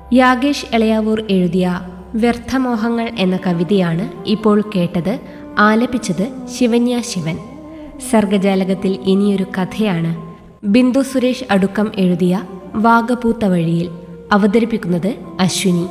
യാഗേഷ് എളയാവൂർ എഴുതിയ വ്യർത്ഥമോഹങ്ങൾ എന്ന കവിതയാണ് ഇപ്പോൾ കേട്ടത് ആലപിച്ചത് ശിവന്യ ശിവൻ സർഗജാലകത്തിൽ ഇനിയൊരു കഥയാണ് ബിന്ദു സുരേഷ് അടുക്കം എഴുതിയ വാഗപൂത്ത വഴിയിൽ അവതരിപ്പിക്കുന്നത് അശ്വിനി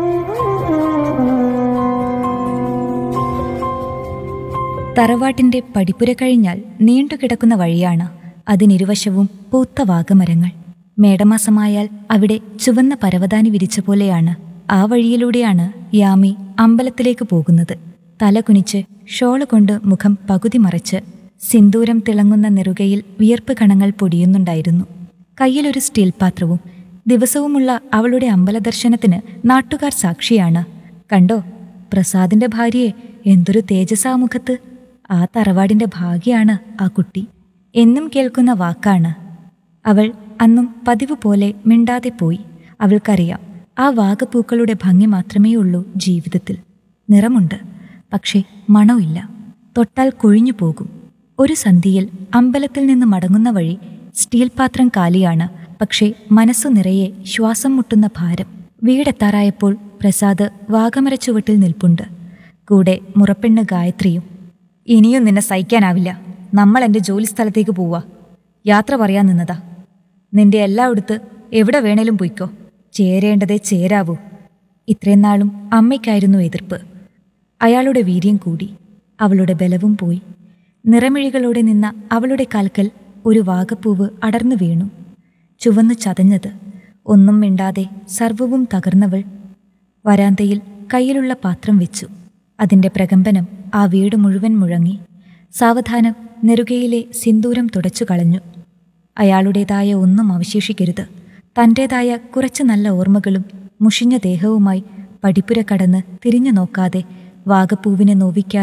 തറവാട്ടിന്റെ പടിപ്പുര കഴിഞ്ഞാൽ നീണ്ടുകിടക്കുന്ന വഴിയാണ് അതിനിരുവശവും പൂത്ത വാഗമരങ്ങൾ മേടമാസമായാൽ അവിടെ ചുവന്ന പരവതാനി വിരിച്ച പോലെയാണ് ആ വഴിയിലൂടെയാണ് യാമി അമ്പലത്തിലേക്ക് പോകുന്നത് തല കുനിച്ച് ഷോള് കൊണ്ട് മുഖം പകുതി മറച്ച് സിന്ദൂരം തിളങ്ങുന്ന നെറുകയിൽ വിയർപ്പ് കണങ്ങൾ പൊടിയുന്നുണ്ടായിരുന്നു കയ്യിലൊരു സ്റ്റീൽ പാത്രവും ദിവസവുമുള്ള അവളുടെ അമ്പലദർശനത്തിന് നാട്ടുകാർ സാക്ഷിയാണ് കണ്ടോ പ്രസാദിന്റെ ഭാര്യയെ എന്തൊരു തേജസാ മുഖത്ത് ആ തറവാടിന്റെ ഭാഗ്യാണ് ആ കുട്ടി എന്നും കേൾക്കുന്ന വാക്കാണ് അവൾ അന്നും പതിവ് പോലെ മിണ്ടാതെ പോയി അവൾക്കറിയാം ആ വാഗപ്പൂക്കളുടെ ഭംഗി മാത്രമേ ഉള്ളൂ ജീവിതത്തിൽ നിറമുണ്ട് പക്ഷേ മണമില്ല തൊട്ടാൽ കൊഴിഞ്ഞു പോകും ഒരു സന്ധിയിൽ അമ്പലത്തിൽ നിന്ന് മടങ്ങുന്ന വഴി സ്റ്റീൽ പാത്രം കാലിയാണ് പക്ഷേ മനസ്സു നിറയെ ശ്വാസം മുട്ടുന്ന ഭാരം വീടെത്താറായപ്പോൾ പ്രസാദ് വാഗമര ചുവട്ടിൽ നിൽപ്പുണ്ട് കൂടെ മുറപ്പെണ്ണ് ഗായത്രിയും ഇനിയും നിന്നെ സഹിക്കാനാവില്ല നമ്മൾ എൻ്റെ ജോലിസ്ഥലത്തേക്ക് പോവാ യാത്ര പറയാൻ നിന്നതാ നിന്റെ എല്ലായിടത്ത് എവിടെ വേണേലും പൊയ്ക്കോ ചേരേണ്ടതേ ചേരാവൂ ഇത്രയും നാളും അമ്മയ്ക്കായിരുന്നു എതിർപ്പ് അയാളുടെ വീര്യം കൂടി അവളുടെ ബലവും പോയി നിറമിഴികളോടെ നിന്ന അവളുടെ കാൽക്കൽ ഒരു വാഗപ്പൂവ് അടർന്നു വീണു ചുവന്നു ചതഞ്ഞത് ഒന്നും മിണ്ടാതെ സർവവും തകർന്നവൾ വരാന്തയിൽ കയ്യിലുള്ള പാത്രം വെച്ചു അതിന്റെ പ്രകമ്പനം ആ വീട് മുഴുവൻ മുഴങ്ങി സാവധാനം നെറുകയിലെ സിന്ദൂരം തുടച്ചു കളഞ്ഞു അയാളുടേതായ ഒന്നും അവശേഷിക്കരുത് തൻ്റേതായ കുറച്ച് നല്ല ഓർമ്മകളും മുഷിഞ്ഞ ദേഹവുമായി പടിപ്പുര കടന്ന് തിരിഞ്ഞു നോക്കാതെ വാഗപ്പൂവിനെ നോവിക്കാതെ